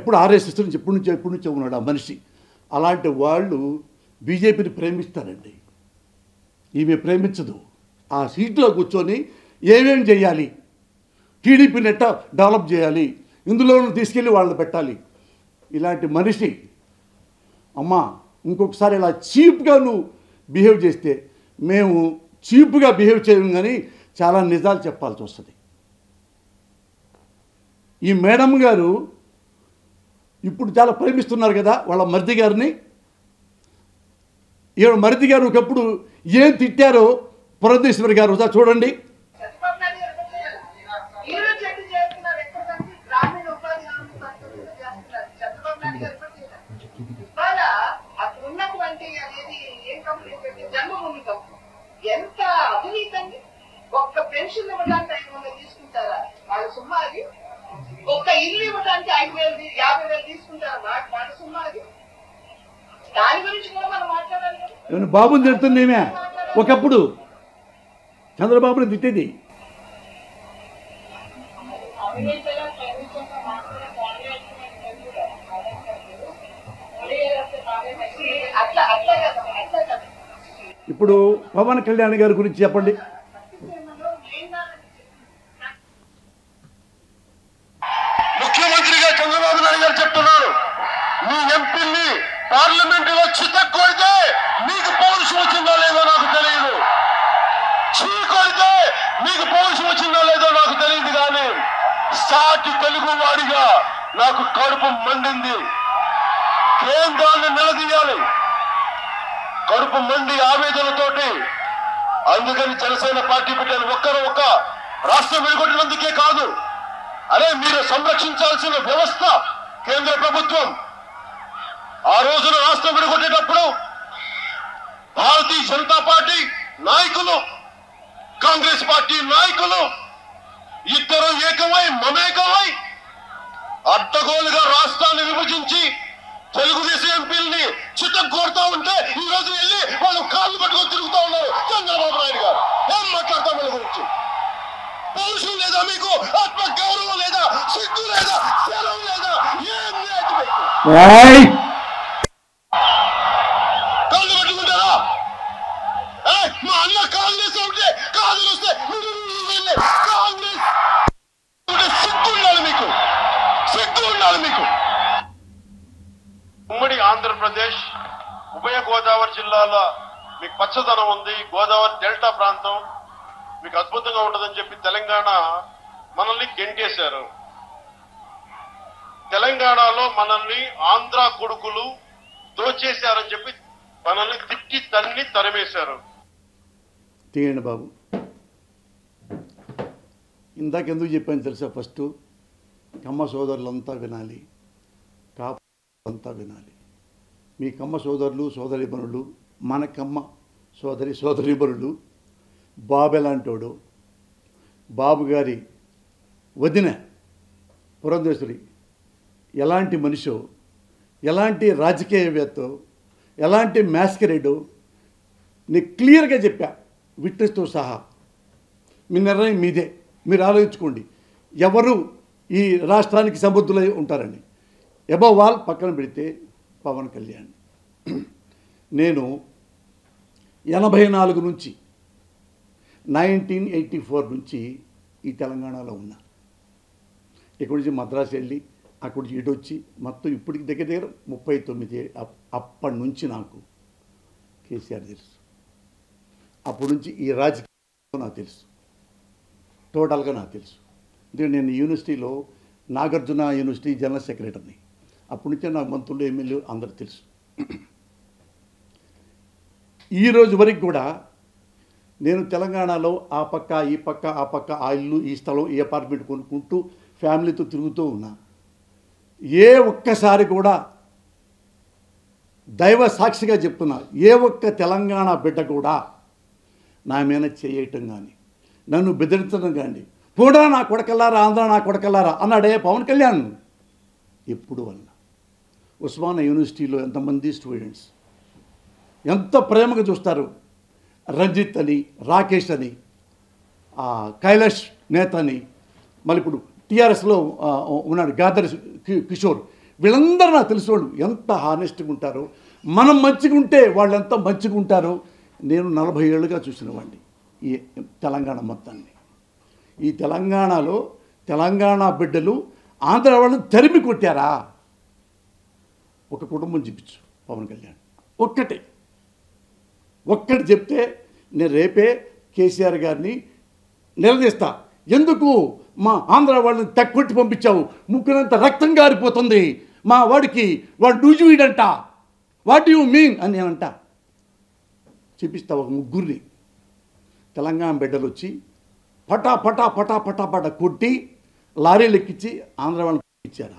ఎప్పుడు ఆర్ఎస్ఎస్ నుంచి ఎప్పటి నుంచో ఎప్పటి నుంచో ఉన్నాడు ఆ మనిషి అలాంటి వాళ్ళు బీజేపీని ప్రేమిస్తారండి ఈమె ప్రేమించదు ఆ సీట్లో కూర్చొని ఏమేం చేయాలి టీడీపీని ఎట్టా డెవలప్ చేయాలి ఇందులోనూ తీసుకెళ్ళి వాళ్ళని పెట్టాలి ఇలాంటి మనిషి అమ్మా ఇంకొకసారి ఇలా చీప్గా నువ్వు బిహేవ్ చేస్తే మేము చీప్గా బిహేవ్ చేయము కానీ చాలా నిజాలు చెప్పాల్సి వస్తుంది ఈ మేడం గారు ఇప్పుడు చాలా ప్రేమిస్తున్నారు కదా వాళ్ళ మరిది గారిని ఈవిడ మరిది గారు ఒకప్పుడు ఏం తిట్టారో పురంధేశ్వరి గారు ఒకసారి చూడండి చంద్రబాబు నాయుడు గారు ఎక్కడ చేయాలి? ఈ రోజు ఎక్కడ చేస్తున్నారు? ఎక్కడ కంటే గ్రామీణ ఉపాధి హామీ పథకంలో చేస్తున్నారు. చంద్రబాబు నాయుడు గారు ఎక్కడ చేయాలి? ఇవాళ అక్కడ ఉన్నటువంటి అనేది ఏం కంపెనీ పెట్టి జన్మభూమి కంపెనీ ఎంత అవినీతి అండి ఒక్క పెన్షన్ ఇవ్వడానికి ఐదు వందలు తీసుకుంటారా వాళ్ళ సుమ్మా అది ఒక్క ఇల్లు ఇవ్వడానికి ఐదు వేలు తీ- యాభై వేలు తీసుకుంటారా వాళ్ళ వాళ్ళ సుమ్మా అది దాని గురించి కూడా మనం మాట్లాడాలి కదా. ఏమైనా బాబుని తిడుతుంది ఏమే ఒకప్పుడు చంద్రబాబుని తిట్టేది అవినీతి ఎలా ప్రేమించకుండా మాత్రమే కాంగ్రెస్ అట్లా అట్లా కదా అట్లా కదా ఇప్పుడు పవన్ కళ్యాణ్ గారి గురించి చెప్పండి ముఖ్యమంత్రిగా చంద్రబాబు నాయుడు గారు చెప్తున్నారు మీ ఎంపీని పార్లమెంట్ లో చిత్తకొడితే మీకు పౌరుషం వచ్చిందో లేదో నాకు తెలియదు చీ కొడితే మీకు పౌరుషం వచ్చిందో లేదో నాకు తెలియదు కానీ సాటి తెలుగు వాడిగా నాకు కడుపు మండింది కేంద్రాన్ని నిలదీయాలి కడుపు మండి ఆవేదనతోటి అందుకని జనసేన పార్టీ పెట్టాను ఒక్కరు ఒక్క రాష్ట్రం విడగొట్టినందుకే కాదు అరే మీరు సంరక్షించాల్సిన వ్యవస్థ కేంద్ర ప్రభుత్వం ఆ రోజున రాష్ట్రం విడగొట్టేటప్పుడు భారతీయ జనతా పార్టీ నాయకులు కాంగ్రెస్ పార్టీ నాయకులు ఇద్దరు ఏకమై మమేకమై అడ్డగోలుగా రాష్ట్రాన్ని విభజించి తెలుగుదేశం ఎంపీలని చిత్తం కోరుతా ఉంటే ఈ రోజు వెళ్ళి వాళ్ళు కాళ్ళు పట్టుకొని తిరుగుతా ఉన్నారు చంద్రబాబు నాయుడు గారు ఏం మాట్లాడతాం వీళ్ళ గురించి పౌరుషం లేదా మీకు ఆత్మ గౌరవం లేదా సిగ్గు లేదా శరం లేదా ఏం లేదు మీకు ఏయ్! కాళ్ళు పట్టుకుంటారా ఏయ్, మా అన్న కాంగ్రెస్ ఉంటే కాదు వస్తే మీరు వెళ్ళి కాంగ్రెస్ ఉంటే సిగ్గు ఉండాలి మీకు సిగ్గు ఉండాలి మీకు ఉమ్మడి ఆంధ్రప్రదేశ్ ఉభయ గోదావరి జిల్లాల మీకు పచ్చదనం ఉంది గోదావరి డెల్టా ప్రాంతం మీకు అద్భుతంగా ఉంటుందని చెప్పి తెలంగాణ మనల్ని గెంటేశారు తెలంగాణలో మనల్ని ఆంధ్ర కొడుకులు దోచేశారని చెప్పి మనల్ని తిట్టి తన్ని తరిమేశారు తీయండి బాబు ఇందాక ఎందుకు చెప్పాను తెలుసా ఫస్ట్ కమ్మ సోదరులంతా వినాలి కాపు అంతా వినాలి మీ కమ్మ సోదరులు సోదరిమణులు మన కమ్మ సోదరి సోదరిమణులు బాబు ఎలాంటోడు బాబు గారి వదిన పురంధేశ్వరి ఎలాంటి మనిషో ఎలాంటి రాజకీయవేత్తో ఎలాంటి మ్యాస్కరేడో నేను క్లియర్గా చెప్పా విట్నెస్తో సహా మీ నిర్ణయం మీదే మీరు ఆలోచించుకోండి ఎవరు ఈ రాష్ట్రానికి సమర్థులై ఉంటారని ఎబవ్ ఆల్ పక్కన పెడితే పవన్ కళ్యాణ్ నేను ఎనభై నాలుగు నుంచి నైన్టీన్ ఎయిటీ ఫోర్ నుంచి ఈ తెలంగాణలో ఉన్నా ఇక్కడి నుంచి మద్రాసు వెళ్ళి అక్కడి నుంచి ఇటు వచ్చి మొత్తం ఇప్పటికి దగ్గర దగ్గర ముప్పై తొమ్మిది అప్- అప్పటి నుంచి నాకు కేసీఆర్ తెలుసు అప్పటి నుంచి ఈ రాజకీయం నాకు తెలుసు టోటల్గా నాకు తెలుసు ఎందుకంటే నేను యూనివర్సిటీలో నాగార్జున యూనివర్సిటీ జనరల్ సెక్రటరీని అప్పటి నుంచే నాకు మంత్రులు ఎమ్మెల్యే అందరు తెలుసు ఈ రోజు వరకు కూడా నేను తెలంగాణలో ఆ పక్క ఈ పక్క ఆ పక్క ఆ ఇల్లు ఈ స్థలం ఈ అపార్ట్మెంట్ కొనుక్కుంటూ ఫ్యామిలీతో తిరుగుతూ ఉన్నా ఏ ఒక్కసారి కూడా దైవ సాక్షిగా చెప్తున్నా ఏ ఒక్క తెలంగాణ బిడ్డ కూడా నా మీద చేయటం కానీ నన్ను బెదిరించడం కానీ కూడా నా కొడకల్లారా ఆంధ్ర నా కొడకల్లారా అన్నాడే పవన్ కళ్యాణ్ ఎప్పుడు వల్ల ఉస్మానియా యూనివర్సిటీలో ఎంతమంది స్టూడెంట్స్ ఎంత ప్రేమగా చూస్తారు రంజిత్ అని రాకేష్ అని ఆ, కైలాష్ నేత అని మళ్ళీ ఇప్పుడు టీఆర్ఎస్లో ఉన్నాడు గాదర్ కి- కిషోర్ వీళ్ళందరూ నాకు తెలిసిన వాళ్ళు ఎంత హానెస్ట్గా ఉంటారో మనం మంచిగా ఉంటే వాళ్ళు ఎంత మంచిగా ఉంటారో నేను నలభై ఏళ్ళుగా చూసిన వాడిని ఈ తెలంగాణ మొత్తాన్ని ఈ తెలంగాణలో తెలంగాణ బిడ్డలు ఆంధ్ర వాళ్ళని తరిమి కొట్టారా ఒక కుటుంబం చూపించు పవన్ కళ్యాణ్ ఒక్కటే ఒక్కటి చెప్తే నేను రేపే కేసీఆర్ గారిని నిలదీస్తా ఎందుకు మా ఆంధ్ర వాళ్ళని తక్కుట్టి పంపించావు ముక్కునంత రక్తం గారిపోతుంది మా వాడికి వాడు డూజువీడంట వాట్ యు మీన్ అని నేనంట చూపిస్తా ఒక ముగ్గురిని తెలంగాణ బిడ్డలు వచ్చి పటా పటా పటా పటా పటా కొట్టి లారీలు ఎక్కించి ఆంధ్ర వాళ్ళకి ఇచ్చారా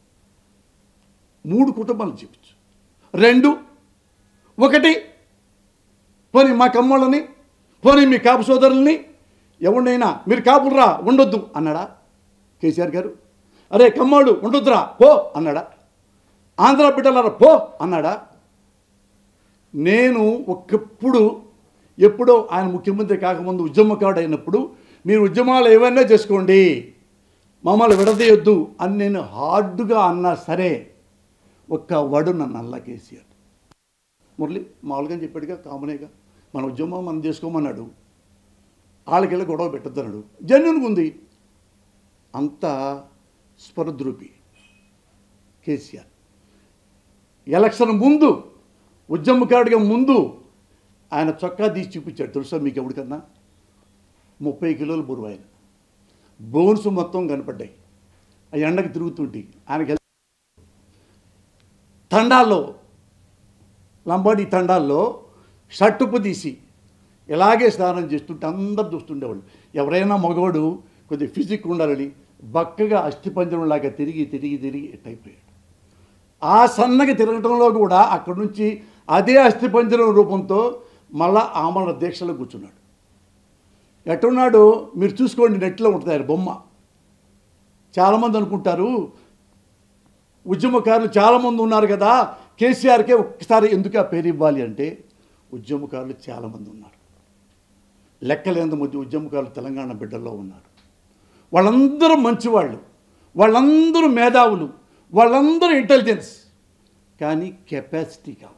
మూడు కుటుంబాలు చూపించు రెండు ఒకటి పోనీ మా కమ్మోళ్ళని పోనీ మీ కాపు సోదరుల్ని ఎవరినైనా మీరు కాపురా ఉండొద్దు అన్నాడా కేసీఆర్ గారు అరే కమ్మోడు ఉండొద్దురా పో అన్నాడా ఆంధ్ర బిడ్డలారా పో అన్నాడా నేను ఒక్కప్పుడు ఎప్పుడో ఆయన ముఖ్యమంత్రి కాకముందు ఉద్యమకాడు అయినప్పుడు మీరు ఉద్యమాలు ఏవైనా చేసుకోండి మమ్మల్ని విడదీయొద్దు అని నేను హార్డ్గా అన్నా సరే ఒక్క వడు నన్ను అల్లా కేసీఆర్ మురళి మామూలుగా చెప్పాడుగా కామనేగా మన ఉద్యమం మనం చేసుకోమన్నాడు వాళ్ళకెళ్ళి గొడవ పెట్టద్దన్నాడు జెన్యున్గా ఉంది అంత స్పరద్రూపి కేసీఆర్ ఎలక్షన్ ముందు ఉద్యమకాడిగా ముందు ఆయన చొక్కా తీసి చూపించాడు తెలుసా మీకు ఎవరికన్నా ముప్పై కిలోల బరువు ఆయన బోన్స్ మొత్తం కనపడ్డాయి ఆ ఎండకు తిరుగుతుంటే ఆయనకి తండాల్లో లంబాడి తండాల్లో షట్టుపు తీసి ఇలాగే స్నానం చేస్తుంటే అందరు చూస్తుండేవాళ్ళు ఎవరైనా మగవాడు కొద్దిగా ఫిజిక్ ఉండాలని బక్కగా అస్థిపంజరంలాగా తిరిగి తిరిగి తిరిగి ఎట్టయిపోయాడు ఆ సన్నగా తిరగటంలో కూడా అక్కడి నుంచి అదే అస్థిపంజరం రూపంతో మళ్ళా ఆమరణ దీక్షలో కూర్చున్నాడు ఎట్టున్నాడు మీరు చూసుకోండి నెట్లో ఉంటుంది ఆయన బొమ్మ చాలామంది అనుకుంటారు ఉద్యమకారులు చాలామంది ఉన్నారు కదా కేసీఆర్కే ఒక్కసారి ఎందుకు ఆ పేరు ఇవ్వాలి అంటే ఉద్యమకారులు చాలామంది ఉన్నారు లెక్కలేంత మంది ఉద్యమకారులు తెలంగాణ బిడ్డల్లో ఉన్నారు వాళ్ళందరూ మంచివాళ్ళు వాళ్ళందరూ మేధావులు వాళ్ళందరూ ఇంటెలిజెన్స్ కానీ కెపాసిటీ కావాలి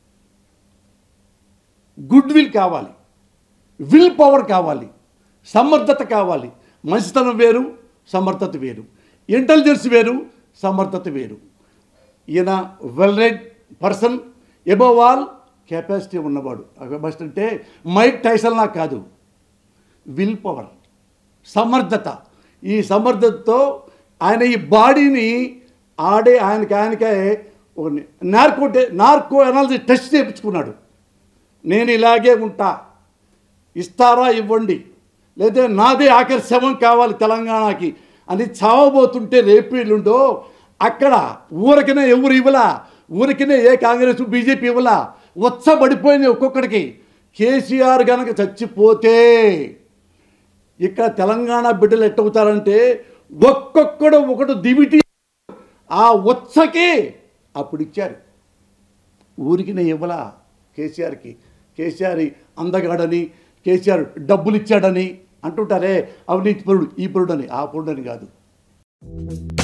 గుడ్ విల్ కావాలి విల్ పవర్ కావాలి సమర్థత కావాలి మంచితనం వేరు సమర్థత వేరు ఇంటెలిజెన్స్ వేరు సమర్థత వేరు ఈయన well read person above all capacity ఉన్నవాడు కెపాసిటీ అంటే మైక్ టైసల్లా కాదు విల్ పవర్ సమర్థత ఈ సమర్థతతో ఆయన ఈ బాడీని ఆడే ఆయనకి ఆయనకే ఒక నార్కో నార్కో అనాలజీ టెస్ట్ చేయించుకున్నాడు నేను ఇలాగే ఉంటా ఇస్తారా ఇవ్వండి లేదా నాదే ఆఖరి శవం కావాలి తెలంగాణకి అని చావబోతుంటే రేపు ఎల్లుండో అక్కడ ఊరికనే ఎవరు ఇవ్వలా ఊరికనే ఏ కాంగ్రెస్ బీజేపీ ఇవ్వలా ఉత్సబడిపోయింది ఒక్కొక్కడికి కేసీఆర్ గనక చచ్చిపోతే ఇక్కడ తెలంగాణ బిడ్డలు ఎట్టవుతారంటే ఒక్కొక్కడు ఒకడు దివిటి ఆ ఉత్సకి అప్పుడు ఇచ్చారు ఊరికినే ఇవ్వలా కేసీఆర్కి కేసీఆర్ అందగాడని కేసీఆర్ డబ్బులు ఇచ్చాడని అంటుంటారే అవినీతి పరుడు ఈ పరుడు అని ఆ పరుడు అని కాదు